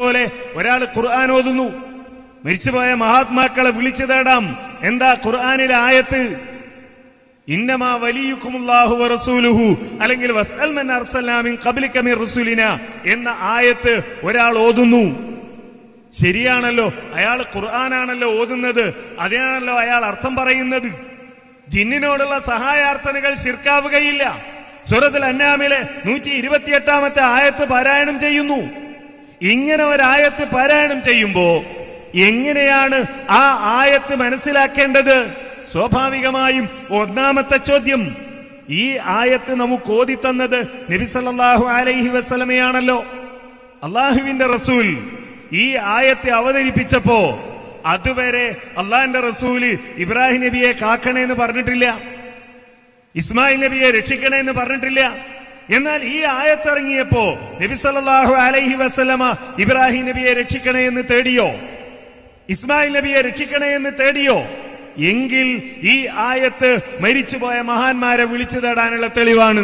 പോലെ ഒരാൾ ഖുർആൻ ഓതുന്നു മരിച്ചുപോയ മഹാത്മാക്കളെ വിളിച്ചു തേടാം എന്താ ഖുർആനിലെ ആയത്ത് ഇന്നമാ വലിയുക്കുമുല്ലാഹു റസൂലുഹു അല്ലെങ്കിൽ വസ്അൽ മൻ അർസൽനാ മിൻ ഖബ്ലിക മിൻ റസൂലിന എന്ന ആയത്ത് ഒരാൾ ഓതുന്നു ശരിയാണല്ലോ അയാൾ ഖുർആനാണല്ലോ ഓതുന്നത് അതിനാണല്ലോ അയാൾ അർത്ഥം പറയുന്നത് ജിന്നിനോടുള്ള സഹായാർത്ഥനകൾ ശിർക്കാവുകയില്ല സൂറത്തുൽ അന്നാമിലെ നൂറ്റി ഇരുപത്തിയെട്ടാമത്തെ ആയത്ത് പാരായണം ചെയ്യുന്നു ഇങ്ങനെ ഒരായത്ത് പാരായണം ചെയ്യുമ്പോ എങ്ങനെയാണ് ആ ആയത്ത് മനസ്സിലാക്കേണ്ടത് സ്വാഭാവികമായും ഒന്നാമത്തെ ചോദ്യം ഈ ആയത്ത് നമുക്ക് ഓതിത്തന്നത് നബിസല്ലാഹു അലൈഹി വസ്ലമയാണല്ലോ അള്ളാഹുവിന്റെ റസൂൽ ഈ ആയത്തെ അവതരിപ്പിച്ചപ്പോ അതുവരെ അള്ളാഹിന്റെ റസൂല് ഇബ്രാഹിം നബിയെ കാക്കണേന്ന് പറഞ്ഞിട്ടില്ല ഇസ്മായിൽ നബിയെ രക്ഷിക്കണേന്ന് പറഞ്ഞിട്ടില്ല എന്നാൽ ഈ ആയത്തിറങ്ങിയപ്പോ നബി സല്ലല്ലാഹു അലൈഹി വസല്ലമ ഇബ്രാഹിം നബിയെ രക്ഷിക്കണേ എന്ന് തേടിയോ ഇസ്മായിൽ നബിയെ രക്ഷിക്കണേ എന്ന് തേടിയോ എങ്കിൽ ഈ ആയത്ത് മരിച്ചുപോയ മഹാന്മാരെ വിളിച്ചു തേടാനുള്ള തെളിവാണ്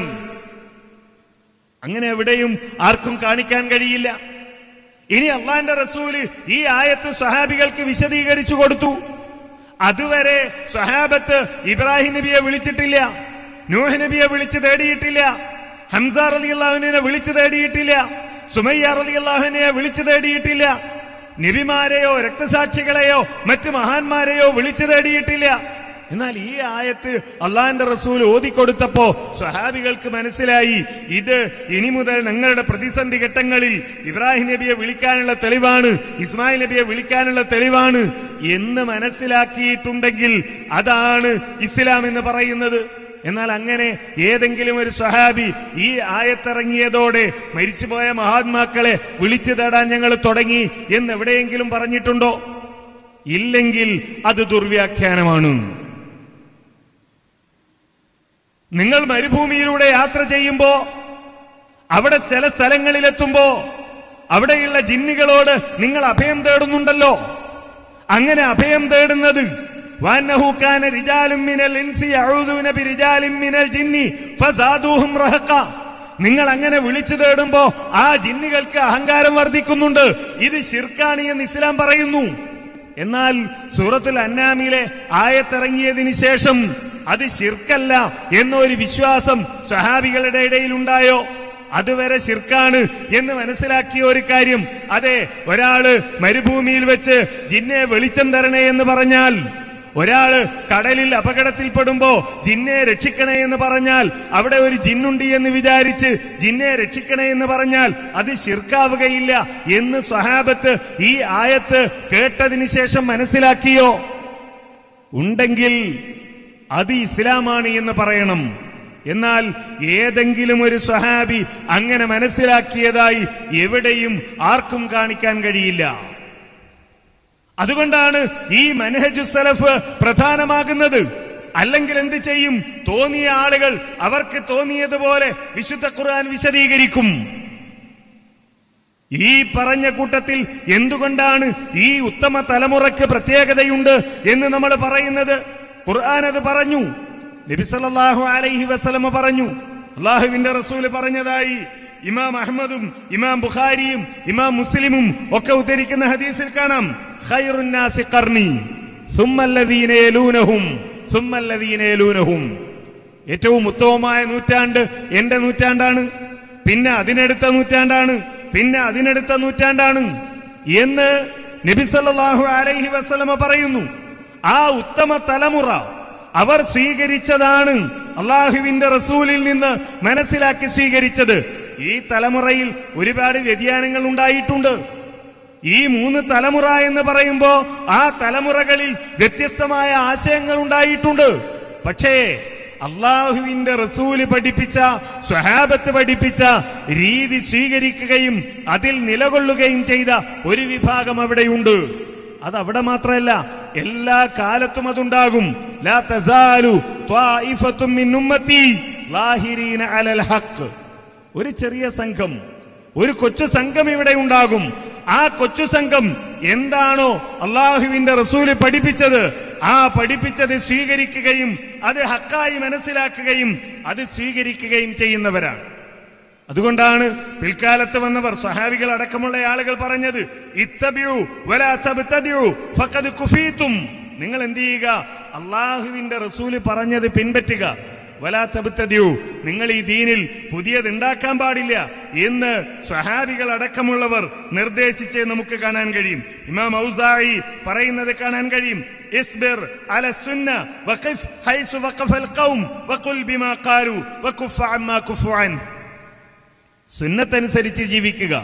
അങ്ങനെ എവിടെയും ആർക്കും കാണിക്കാൻ കഴിയില്ല ഇനി അള്ളാന്റെ റസൂല് ഈ ആയത്ത് സ്വഹാബികൾക്ക് വിശദീകരിച്ചു കൊടുത്തു അതുവരെ സ്വഹാബത്ത് ഇബ്രാഹിം നബിയെ വിളിച്ചിട്ടില്ല നൂഹ് നബിയെ വിളിച്ചു തേടിയിട്ടില്ല ഹംസ റലി അള്ളാഹുവിനെ വിളിച്ചു തേടിയിട്ടില്ല സുമയ്യ റലി അള്ളാഹുവിനെ വിളിച്ചു തേടിയിട്ടില്ല നബിമാരെയോ രക്തസാക്ഷികളെയോ മറ്റ് മഹാന്മാരെയോ വിളിച്ചു തേടിയിട്ടില്ല എന്നാൽ ഈ ആയത്ത് അള്ളാഹിന്റെ റസൂൽ ഓതിക്കൊടുത്തപ്പോ സ്വഹാബികൾക്ക് മനസ്സിലായി ഇത് ഇനി മുതൽ ഞങ്ങളുടെ പ്രതിസന്ധി ഘട്ടങ്ങളിൽ ഇബ്രാഹിം നബിയെ വിളിക്കാനുള്ള തെളിവാണ് ഇസ്മായിൽ നബിയെ വിളിക്കാനുള്ള തെളിവാണ് എന്ന് മനസ്സിലാക്കിയിട്ടുണ്ടെങ്കിൽ അതാണ് ഇസ്ലാം എന്ന് പറയുന്നത് എന്നാൽ അങ്ങനെ ഏതെങ്കിലും ഒരു സ്വഹാബി ഈ ആയത്തിറങ്ങിയതോടെ മരിച്ചുപോയ മഹാത്മാക്കളെ വിളിച്ചു തേടാൻ ഞങ്ങൾ തുടങ്ങി എന്ന് എവിടെയെങ്കിലും പറഞ്ഞിട്ടുണ്ടോ ഇല്ലെങ്കിൽ അത് ദുർവ്യാഖ്യാനമാണ് നിങ്ങൾ മരുഭൂമിയിലൂടെ യാത്ര ചെയ്യുമ്പോ അവിടെ ചില സ്ഥലങ്ങളിലെത്തുമ്പോ അവിടെയുള്ള ജിന്നുകളോട് നിങ്ങൾ അഭയം തേടുന്നുണ്ടല്ലോ അങ്ങനെ അഭയം തേടുന്നത് وأنه كان رجال من الإنس يعوذون برجال من الجن فزادوهم رهقا നിങ്ങൾ അങ്ങനെ വിളിച്ചു തേടുമ്പോ ആ ജിന്നുകൾക്ക് അഹങ്കാരം വർദ്ധിക്കുന്നുണ്ട് ഇത് ശിർക്കാണ് എന്ന് ഇസ്ലാം പറയുന്നു എന്നാൽ സൂറത്തുൽ അന്നാമിലെ ആയത്തിറങ്ങിയതിന് ശേഷം അത് ശിർക്കല്ല എന്നൊരു വിശ്വാസം സഹാബികളുടെ ഇടയിൽ ഉണ്ടായോ അതുവരെ ശിർക്കാണ് എന്ന് മനസ്സിലാക്കിയ ഒരു കാര്യം അതെ ഒരാള് മരുഭൂമിയിൽ വെച്ച് ജിന്നെ വെളിച്ചം തരണേ എന്ന് പറഞ്ഞാൽ ഒരാള് കടലിൽ അപകടത്തിൽപ്പെടുമ്പോ ജിന്നെ രക്ഷിക്കണേ എന്ന് പറഞ്ഞാൽ അവിടെ ഒരു ജിന്നുണ്ട് എന്ന് വിചാരിച്ച് ജിന്നെ രക്ഷിക്കണേ എന്ന് പറഞ്ഞാൽ അത് ശിർക്കാവുകയില്ല എന്ന് സ്വഹാബത്ത് ഈ ആയത്ത് കേട്ടതിന് ശേഷം മനസ്സിലാക്കിയോ ഉണ്ടെങ്കിൽ അത് ഇസ്ലാമാണ് എന്ന് പറയണം എന്നാൽ ഏതെങ്കിലും ഒരു സ്വഹാബി അങ്ങനെ മനസ്സിലാക്കിയതായി എവിടെയും ആർക്കും കാണിക്കാൻ കഴിയില്ല അതുകൊണ്ടാണ് ഈ മനഹജു സലഫ് പ്രധാനമാകുന്നത് അല്ലെങ്കിൽ എന്ത് ചെയ്യും തോന്നിയ ആളുകൾ അവർക്ക് തോന്നിയതുപോലെ വിശുദ്ധ ഖുർആൻ വിശദീകരിക്കും ഈ പറഞ്ഞ കൂട്ടത്തിൽ എന്തുകൊണ്ടാണ് ഈ ഉത്തമ തലമുറയ്ക്ക് പ്രത്യേകതയുണ്ട് എന്ന് നമ്മൾ പറയുന്നത് ഖുർആൻ അത് പറഞ്ഞു നബിസല്ലാഹു അലൈഹി വസലമ പറഞ്ഞു അള്ളാഹുവിന്റെ റസൂല് പറഞ്ഞതായി ഇമാം അഹമ്മദും ഇമാം ബുഖാരിയും ഇമാം മുസ്ലിമും ഒക്കെ ഉദ്ധരിക്കുന്ന ഹദീസിൽ കാണാം ഖൈറുന്നാസി ഖർനി സുമ്മല്ലദീന യലൂനഹും സുമ്മല്ലദീന യലൂനഹും ഏറ്റവും ഉത്തമമായ നൂറ്റാണ്ട് എന്റെ നൂറ്റാണ്ടാണ് പിന്നെ അതിനടുത്ത നൂറ്റാണ്ടാണ് പിന്നെ അതിനടുത്ത നൂറ്റാണ്ടാണ് എന്ന് നബി സല്ലല്ലാഹു അലൈഹി വസല്ലമ പറയുന്നു ആ ഉത്തമ തലമുറ അവർ സ്വീകരിച്ചതാണ് അള്ളാഹുവിന്റെ റസൂലിൽ നിന്ന് മനസ്സിലാക്കി സ്വീകരിച്ചത് ഈ തലമുറയിൽ ഒരുപാട് വ്യതിയാനങ്ങൾ ഉണ്ടായിട്ടുണ്ട് ഈ മൂന്ന് തലമുറ എന്ന് പറയുമ്പോ ആ തലമുറകളിൽ വ്യത്യസ്തമായ ആശയങ്ങൾ ഉണ്ടായിട്ടുണ്ട് പക്ഷേ അള്ളാഹുവിന്റെ റസൂല് പഠിപ്പിച്ച സ്വഹാബത്ത് പഠിപ്പിച്ച രീതി സ്വീകരിക്കുകയും അതിൽ നിലകൊള്ളുകയും ചെയ്ത ഒരു വിഭാഗം അവിടെയുണ്ട് അത് അവിടെ മാത്രമല്ല എല്ലാ കാലത്തും അതുണ്ടാകും ലാ തസാലു ത്വാഇഫത്തും മിൻ ഉമ്മത്തി ലാഹിരീന അലൽ ഹഖ് ഒരു ചെറിയ സംഘം ഒരു കൊച്ചു സംഘം ഇവിടെ ഉണ്ടാകും ആ കൊച്ചു സംഘം എന്താണോ അള്ളാഹുവിന്റെ റസൂല് പഠിപ്പിച്ചത് ആ പഠിപ്പിച്ചത് സ്വീകരിക്കുകയും അത് ഹക്കായി മനസ്സിലാക്കുകയും അത് സ്വീകരിക്കുകയും ചെയ്യുന്നവരാണ് അതുകൊണ്ടാണ് പിൽക്കാലത്ത് വന്നവർ സ്വഹാബികൾ അടക്കമുള്ള ആളുകൾ പറഞ്ഞത് ഇത്തബിയു വലാ തബ്തദിഉ ഫഖദ് കുഫീതും നിങ്ങൾ എന്ത് ചെയ്യുക അള്ളാഹുവിന്റെ റസൂല് പറഞ്ഞത് പിൻപറ്റുക വലാ തബ്തദിഉ നിങ്ങൾ ഈ ദീനിൽ പുതിയത് ഉണ്ടാക്കാൻ പാടില്ല എന്ന് സ്വഹാബികൾ അടക്കമുള്ളവർ നിർദ്ദേശിച്ച് നമുക്ക് കാണാൻ കഴിയും ഇമാം ഔസായി പറയുന്നത് കാണാൻ കഴിയും ഇസ്ബിർ അല സുന്ന വഖിഫ് ഹൈസു വഖഫൽ ഖൗം വഖുൽ ബിമാ ഖാലു വകുഫ അമ്മാ കുഫു അൻ സുന്നത്തനുസരിച്ച് ജീവിക്കുക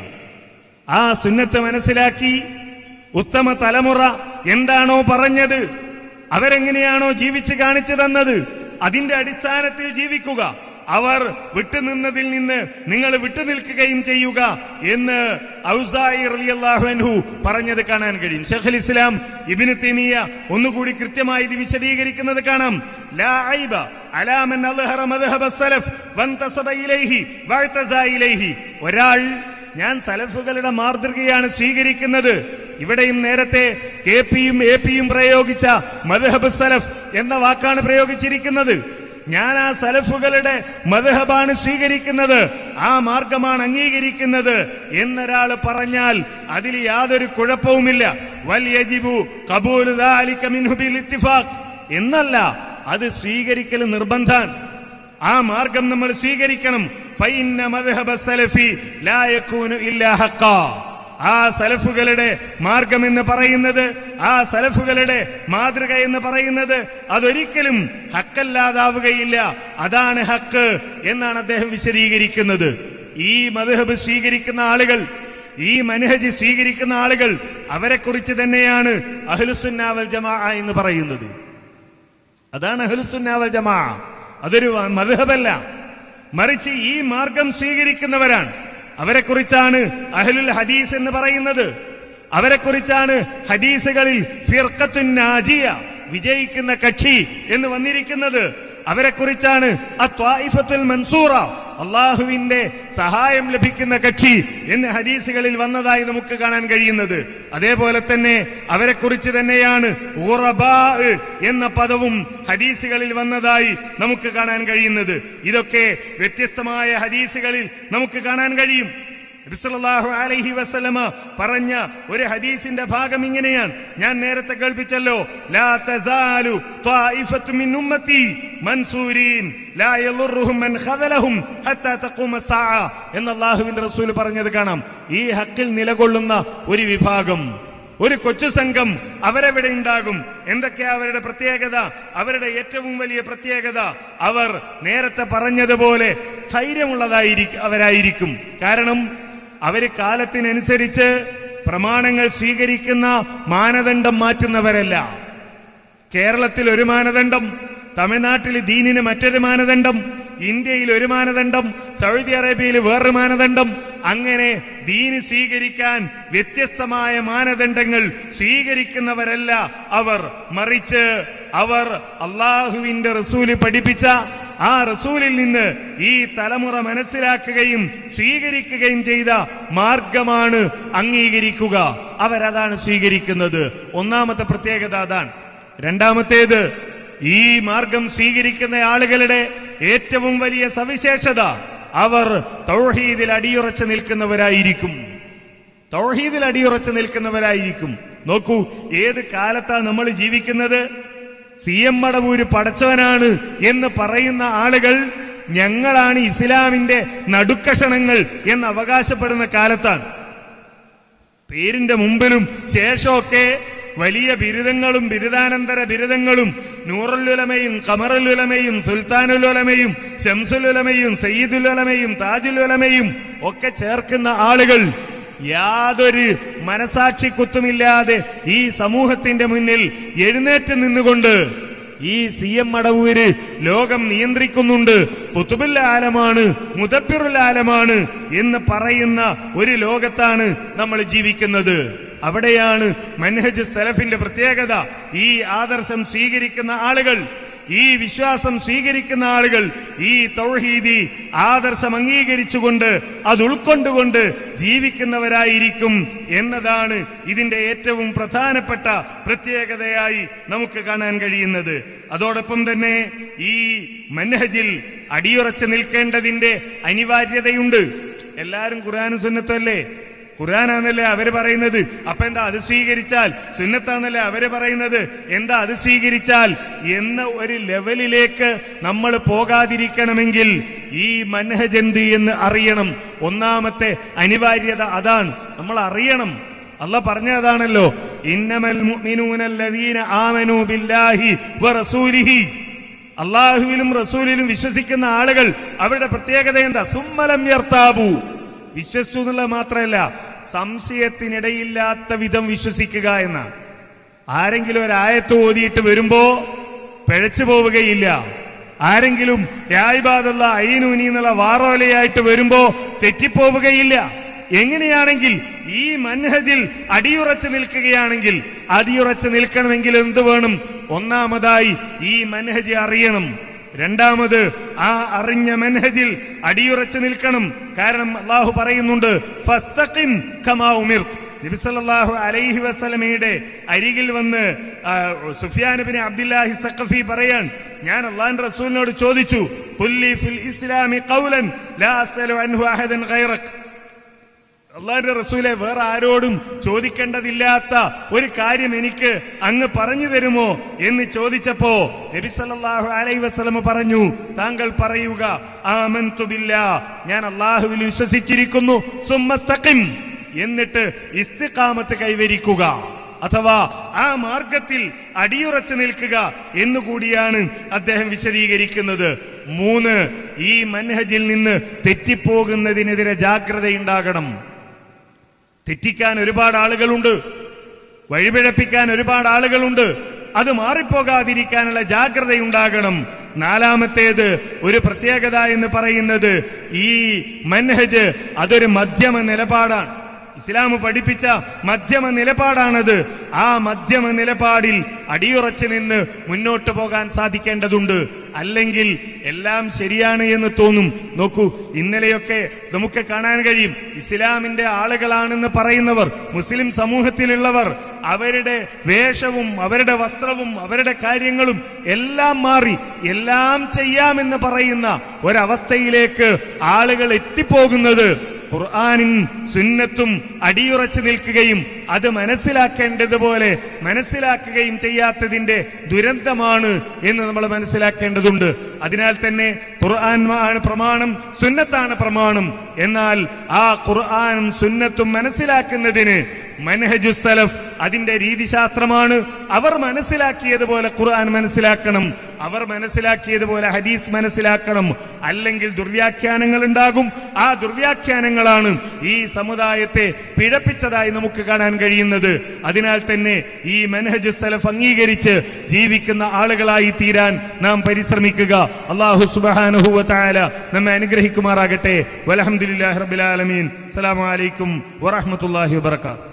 ആ സുന്നത്ത് മനസ്സിലാക്കി ഉത്തമ തലമുറ എന്താണോ പറഞ്ഞത് അവരെങ്ങനെയാണോ ജീവിച്ച് കാണിച്ചു തന്നത് അതിന്റെ അടിസ്ഥാനത്തിൽ ജീവിക്കുക അവർ വിട്ടുനിന്നതിൽ നിന്ന് നിങ്ങൾ വിട്ടുനിൽക്കുകയും ചെയ്യുക എന്ന് ഔസായി റളിയല്ലാഹു അൻഹു പറഞ്ഞത് കാണാൻ കഴിയും ഷെഖുൽ ഇസ്ലാം ഇബ്നു തൈമിയ ഒന്നുകൂടി കൃത്യമായി ഇത് വിശദീകരിക്കുന്നത് കാണാം ലാ ഐബ അലാ മൻ അദ്ഹറ മദ്ഹബ സലഫ് വന്തസബ ഇലൈഹി വഅതസ ഇലൈഹി ഒരാൾ ഞാൻ സലഫുകളുടെ മാതൃകയാണ് സ്വീകരിക്കുന്നത് ഇവിടെയും നേരത്തെ കെ പിയും എ പിയും പ്രയോഗിച്ച മദ്ഹബ് സലഫ് എന്ന വാക്കാണ് പ്രയോഗിച്ചിരിക്കുന്നത് ഞാൻ ആ സലഫുകളുടെ മദ്ഹബാണ് സ്വീകരിക്കുന്നത് ആ മാർഗമാണ് അംഗീകരിക്കുന്നത് എന്നൊരാൾ പറഞ്ഞാൽ അതിൽ യാതൊരു കുഴപ്പവുമില്ല വൽ യജിബു ഖബൂലു ദാലിക മിൻഹു ബിൽ ഇത്തിഫാഖ് എന്നല്ല അത് സ്വീകരിക്കൽ നിർബന്ധാൻ ആ മാർഗം നമ്മൾ സ്വീകരിക്കണം ഫൈന്ന മദ്ഹബ സലഫി ലാ യകൂനു ഇല്ലാ ഹഖാ ആ സലഫുകളുടെ മാർഗം എന്ന് പറയുന്നത് ആ സലഫുകളുടെ മാതൃക എന്ന് പറയുന്നത് അതൊരിക്കലും ഹക്കല്ലാതാവുകയില്ല അതാണ് ഹക്ക് എന്നാണ് അദ്ദേഹം വിശദീകരിക്കുന്നത് ഈ മദ്ഹബ് സ്വീകരിക്കുന്ന ആളുകൾ ഈ മനഹജ് സ്വീകരിക്കുന്ന ആളുകൾ അവരെക്കുറിച്ച് തന്നെയാണ് അഹ്ലുസുന്നാവൽ ജമാ എന്ന് പറയുന്നത് അതാണ് അഹ്ലുസുന്നാവൽ ജമാ അതൊരു മദ്ഹബല്ല മറിച്ച് ഈ മാർഗം സ്വീകരിക്കുന്നവരാണ് അവരെക്കുറിച്ചാണ് അഹ്ലുൽ ഹദീസ് എന്ന് പറയുന്നത് അവരെക്കുറിച്ചാണ് ഹദീസുകളിൽ ഫിർഖത്തുൻ നാജിയ വിജയിക്കുന്ന കക്ഷി എന്ന് വന്നിരിക്കുന്നത് അവരെക്കുറിച്ചാണ് അത്വായിഫത്തുൽ മൻസൂറ അള്ളാഹുവിന്റെ സഹായം ലഭിക്കുന്ന കക്ഷി എന്ന് ഹദീസുകളിൽ വന്നതായി നമുക്ക് കാണാൻ കഴിയുന്നത് അതേപോലെ തന്നെ അവരെക്കുറിച്ച് തന്നെയാണ് ഉറബാ എന്ന പദവും ഹദീസുകളിൽ വന്നതായി നമുക്ക് കാണാൻ കഴിയുന്നത് ഇതൊക്കെ വ്യത്യസ്തമായ ഹദീസുകളിൽ നമുക്ക് കാണാൻ കഴിയും നബിസല്ലല്ലാഹു അലൈഹി വസല്ലമ പറഞ്ഞ ഒരു ഹദീസിന്റെ ഭാഗം ഇങ്ങനെയാണ് ഞാൻ നേരത്തെ കേൾപ്പിച്ചല്ലോ ലാ തസാലു ത്വായിഫത്തു മിൻ ഉമ്മത്തി മൻസൂരീൻ ലാ യളുറുഹും മൻ ഖദലഹും ഹത്താ തഖൂമ സാഅ എന്ന് അല്ലാഹുവിന്റെ റസൂൽ പറഞ്ഞത് കാണാം ഈ ഹക്കിൽ നിലകൊള്ളുന്ന ഒരു വിഭാഗം ഒരു കൊച്ചു സംഘം അവരെവിടെ ഉണ്ടാകും എന്തൊക്കെയാ അവരുടെ പ്രത്യേകത അവരുടെ ഏറ്റവും വലിയ പ്രത്യേകത അവർ നേരത്തെ പറഞ്ഞതുപോലെ സ്ഥൈര്യമുള്ളതായിരിക്കും അവരായിരിക്കും കാരണം അവര് കാലത്തിനനുസരിച്ച് പ്രമാണങ്ങൾ സ്വീകരിക്കുന്ന മാനദണ്ഡം മാറ്റുന്നവരല്ല കേരളത്തിൽ ഒരു മാനദണ്ഡം തമിഴ്നാട്ടിൽ ദീനിന് മറ്റൊരു മാനദണ്ഡം ഇന്ത്യയിൽ ഒരു മാനദണ്ഡം സൗദി അറേബ്യയിൽ വേറൊരു മാനദണ്ഡം അങ്ങനെ ദീന് സ്വീകരിക്കാൻ വ്യത്യസ്തമായ മാനദണ്ഡങ്ങൾ സ്വീകരിക്കുന്നവരല്ല അവർ മറിച്ച് അവർ അള്ളാഹുവിന്റെ റസൂല് പഠിപ്പിച്ച ആ റസൂലിൽ നിന്ന് ഈ തലമുറ മനസ്സിലാക്കുകയും സ്വീകരിക്കുകയും ചെയ്ത മാർഗമാണ് അംഗീകരിക്കുക അവരതാണ് സ്വീകരിക്കുന്നത് ഒന്നാമത്തെ പ്രത്യേകത അതാണ് രണ്ടാമത്തേത് ഈ മാർഗം സ്വീകരിക്കുന്ന ആളുകളുടെ ഏറ്റവും വലിയ സവിശേഷത അവർ തൗഹീദിൽ അടിയുറച്ചു നിൽക്കുന്നവരായിരിക്കും തൗഹീദിൽ അടിയുറച്ചു നിൽക്കുന്നവരായിരിക്കും നോക്കൂ ഏത് കാലത്താ നമ്മൾ ജീവിക്കുന്നത് സി എം മടവൂര് പടച്ചവനാണ് എന്ന് പറയുന്ന ആളുകൾ ഞങ്ങളാണ് ഇസ്ലാമിന്റെ നടുക്കഷണങ്ങൾ എന്ന് അവകാശപ്പെടുന്ന കാലത്താണ് പേരിന്റെ മുമ്പിലും ശേഷമൊക്കെ വലിയ ബിരുദങ്ങളും ബിരുദാനന്തര ബിരുദങ്ങളും നൂറുലുലമയും കമറുലുലമയും സുൽത്താനുലുലമയും ഷംസുലുലമയും സയ്യിദുലുലമയും താജുലുലമയും ഒക്കെ ചേർക്കുന്ന ആളുകൾ യാതൊരു മനസാക്ഷി കുത്തുമില്ലാതെ ഈ സമൂഹത്തിന്റെ മുന്നിൽ എഴുന്നേറ്റ് നിന്നുകൊണ്ട് ഈ സി എം മടവൂര് ലോകം നിയന്ത്രിക്കുന്നുണ്ട് പുത്തുബുൽ ആലമാണ് മുദബിറുൽ ആലമാണ് എന്ന് പറയുന്ന ഒരു ലോകത്താണ് നമ്മൾ ജീവിക്കുന്നത് അവിടെയാണ് മൻഹജ് സലഫിന്റെ പ്രത്യേകത ഈ ആദർശം സ്വീകരിക്കുന്ന ആളുകൾ ഈ വിശ്വാസം സ്വീകരിക്കുന്ന ആളുകൾ ഈ തൗഹീദി ആദർശം അംഗീകരിച്ചുകൊണ്ട് അത് ഉൾക്കൊണ്ടുകൊണ്ട് ജീവിക്കുന്നവരായിരിക്കും എന്നതാണ് ഇതിന്റെ ഏറ്റവും പ്രധാനപ്പെട്ട പ്രത്യേകതയായി നമുക്ക് കാണാൻ കഴിയുന്നത് അതോടൊപ്പം തന്നെ ഈ മൻഹജിൽ അടിയുറച്ചു നിൽക്കേണ്ടതിന്റെ അനിവാര്യതയുണ്ട് എല്ലാരും ഖുർആാനും സുന്നത്തല്ലേ ഖുർആനാന്നല്ലേ അവര് പറയുന്നത് അപ്പൊ എന്താ അത് സ്വീകരിച്ചാൽ സുന്നത്താന്നല്ലേ അവര് പറയുന്നത് എന്താ അത് സ്വീകരിച്ചാൽ എന്ന ഒരു ലെവലിലേക്ക് നമ്മൾ പോകാതിരിക്കണമെങ്കിൽ ഈ മൻഹജന്തി എന്ന് അറിയണം ഒന്നാമത്തെ അനിവാര്യത അതാണ് നമ്മൾ അറിയണം അല്ല പറഞ്ഞതാണല്ലോ ഇന്നമൽ മുഅ്മിനൂനല്ലദീന ആമനൂ ബില്ലാഹി വറസൂലിഹി അള്ളാഹുവിലും റസൂലിലും വിശ്വസിക്കുന്ന ആളുകൾ അവരുടെ പ്രത്യേകത എന്താ സുമ്മലം യർത്താബു വിശ്വസിച്ചു എന്നുള്ളത് മാത്രമല്ല സംശയത്തിനിടയില്ലാത്ത വിധം വിശ്വസിക്കുക എന്നാണ് ആരെങ്കിലും ഒരു ആയത്ത് ഓതിയിട്ട് വരുമ്പോ പിഴച്ചു പോവുകയില്ല ആരെങ്കിലും യായ്ബാദുള്ള അയിനൂനി എന്നുള്ള വാറോലയായിട്ട് വരുമ്പോ തെറ്റിപ്പോവുകയില്ല എങ്ങനെയാണെങ്കിൽ ഈ മൻഹജിൽ അടിയുറച്ചു നിൽക്കുകയാണെങ്കിൽ അടിയുറച്ചു നിൽക്കണമെങ്കിൽ എന്ത് വേണം ഒന്നാമതായി ഈ മൻഹജ് അറിയണം രണ്ടാമത് ആ അറിഞ്ഞ മെൻഹജിൽ അടിയുറച്ചു നിൽക്കണം കാരണം അള്ളാഹു പറയുന്നുണ്ട് ഫസ്തഖിം കമാ ഉമിർത്ത് നബിസല്ലാഹു അലൈഹി വസലമയുടെ അരികിൽ വന്ന് ആ, സുഫിയാൻ ബിൻ അബ്ദുല്ലാഹി സഖഫി പറയാൻ ഞാൻ അള്ളാഹു റസൂലിനോട് ചോദിച്ചു പുല്ലി ഫിൽ ഇസ്ലാമി ഖൗലൻ ലാ അസ്അലു അൻഹു അഹദൻ ഗൈറക് അള്ളാഹിന്റെ റസൂലെ വേറെ ആരോടും ചോദിക്കേണ്ടതില്ലാത്ത ഒരു കാര്യം എനിക്ക് അങ്ങ് പറഞ്ഞു തരുമോ എന്ന് ചോദിച്ചപ്പോ നബി സല്ലല്ലാഹു അലൈഹി വസല്ലമ പറഞ്ഞു താങ്കൾ പറയുക ആമൻതു ബില്ലാ ഞാൻ അള്ളാഹുവിൽ വിശ്വസിച്ചിരിക്കുന്നു സുമ്മസ്തഖിം എന്നിട്ട് ഇസ്തിഖാമത്ത് കൈവരിക്കുക അഥവാ ആ മാർഗത്തിൽ അടിയുറച്ചു നിൽക്കുക എന്നുകൂടിയാണ് അദ്ദേഹം വിശദീകരിക്കുന്നത് മൂന്ന് ഈ മൻഹജിൽ നിന്ന് തെറ്റിപ്പോകുന്നതിനെതിരെ ജാഗ്രതയുണ്ടാകണം തെറ്റിക്കാൻ ഒരുപാട് ആളുകളുണ്ട് വഴിപിഴപ്പിക്കാൻ ഒരുപാട് ആളുകളുണ്ട് അത് മാറിപ്പോകാതിരിക്കാനുള്ള ജാഗ്രതയുണ്ടാകണം നാലാമത്തേത് ഒരു പ്രത്യേകത എന്ന് പറയുന്നത് ഈ മൻഹജ് അതൊരു മധ്യമ നിലപാടാണ് ഇസ്ലാം പഠിപ്പിച്ച മധ്യമ നിലപാടാണത് ആ മധ്യമ നിലപാടിൽ അടിയുറച്ചു നിന്ന് മുന്നോട്ട് പോകാൻ സാധിക്കേണ്ടതുണ്ട് അല്ലെങ്കിൽ എല്ലാം ശരിയാണ് എന്ന് തോന്നും നോക്കൂ ഇന്നലെയൊക്കെ നമുക്ക് കാണാൻ കഴിയും ഇസ്ലാമിന്റെ ആളുകളാണെന്ന് പറയുന്നവർ മുസ്ലിം സമൂഹത്തിലുള്ളവർ അവരുടെ വേഷവും അവരുടെ വസ്ത്രവും അവരുടെ കാര്യങ്ങളും എല്ലാം മാറി എല്ലാം ചെയ്യാമെന്ന് പറയുന്ന ഒരവസ്ഥയിലേക്ക് ആളുകൾ എത്തിപ്പോകുന്നത് ഖുർആാനും സുന്നത്തും അടിയുറച്ചു നിൽക്കുകയും അത് മനസ്സിലാക്കേണ്ടതുപോലെ മനസ്സിലാക്കുകയും ചെയ്യാത്തതിന്റെ ദുരന്തമാണ് എന്ന് നമ്മൾ മനസ്സിലാക്കേണ്ടതുണ്ട് അതിനാൽ തന്നെ ഖുർആൻ ആണ് പ്രമാണം സുന്നത്താണ് പ്രമാണം എന്നാൽ ആ ഖുർആനും സുന്നത്തും മനസ്സിലാക്കുന്നതിന് മനഹജു സലഫ് അതിന്റെ രീതിശാസ്ത്രമാണ് അവർ മനസ്സിലാക്കിയതുപോലെ ഖുർആൻ മനസ്സിലാക്കണം അവർ മനസ്സിലാക്കിയതുപോലെ ഹദീസ് മനസ്സിലാക്കണം അല്ലെങ്കിൽ ദുർവ്യാഖ്യാനങ്ങൾ ഉണ്ടാകും ആ ദുർവ്യാഖ്യാനങ്ങളാണ് ഈ സമുദായത്തെ പിഴപ്പിച്ചതായി നമുക്ക് കാണാൻ കഴിയുന്നത് അതിനാൽ തന്നെ ഈ മനഹജു സലഫ് അംഗീകരിച്ച് ജീവിക്കുന്ന ആളുകളായി തീരാൻ നാം പരിശ്രമിക്കുക അള്ളാഹു സുബാനുഹുവ താല നമ്മെ അനുഗ്രഹിക്കുമാറാകട്ടെ വലഹമുല്ലാ റബിലാലമീൻ അസ്സലാമു അലൈക്കും വറഹമത്തല്ലാഹി വബർക്കാത്തു